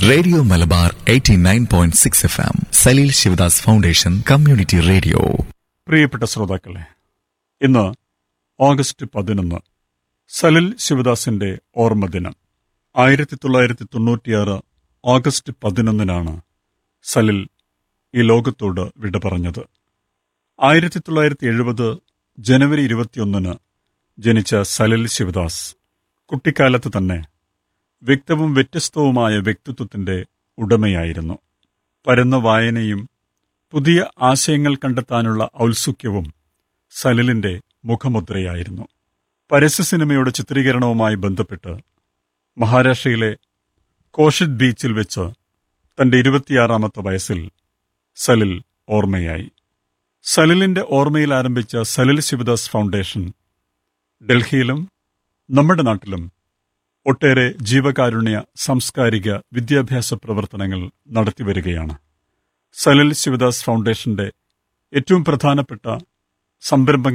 radio Malabar 89.6 F M Saleel Sivadas foundation community radio പ്രിയപ്പെട്ട ശ്രോതാക്കളെ ഇന്ന് ഓഗസ്റ്റ് പതിനൊന്ന് സലിൽ ശിവദാസിന്റെ ഓർമ്മദിനം ആയിരത്തി തൊള്ളായിരത്തി തൊണ്ണൂറ്റിയാറ് ഓഗസ്റ്റ് പതിനൊന്നിനാണ് സലിൽ ഈ ലോകത്തോട് വിട പറഞ്ഞത് ആയിരത്തി തൊള്ളായിരത്തി എഴുപത് ജനുവരി ഇരുപത്തിയൊന്നിന് ജനിച്ച സലിൽ ശിവദാസ് കുട്ടിക്കാലത്ത് തന്നെ വ്യക്തവും വ്യത്യസ്തവുമായ വ്യക്തിത്വത്തിന്റെ ഉടമയായിരുന്നു പരന്ന വായനയും പുതിയ ആശയങ്ങൾ കണ്ടെത്താനുള്ള ഔത്സുക്യവും സലിലിന്റെ മുഖമുദ്രയായിരുന്നു പരസ്യ സിനിമയുടെ ചിത്രീകരണവുമായി ബന്ധപ്പെട്ട് മഹാരാഷ്ട്രയിലെ കോഷിത് ബീച്ചിൽ വെച്ച് തന്റെ ഇരുപത്തിയാറാമത്തെ വയസ്സിൽ സലിൽ ഓർമ്മയായി സലിലിന്റെ ഓർമ്മയിൽ ആരംഭിച്ച സലിൽ ശിവദാസ് ഫൗണ്ടേഷൻ ഡൽഹിയിലും നമ്മുടെ നാട്ടിലും ഒട്ടേറെ ജീവകാരുണ്യ സാംസ്കാരിക വിദ്യാഭ്യാസ പ്രവർത്തനങ്ങൾ നടത്തിവരികയാണ് സലിൽ ശിവദാസ് ഫൗണ്ടേഷന്റെ ഏറ്റവും പ്രധാനപ്പെട്ട സംരംഭങ്ങൾ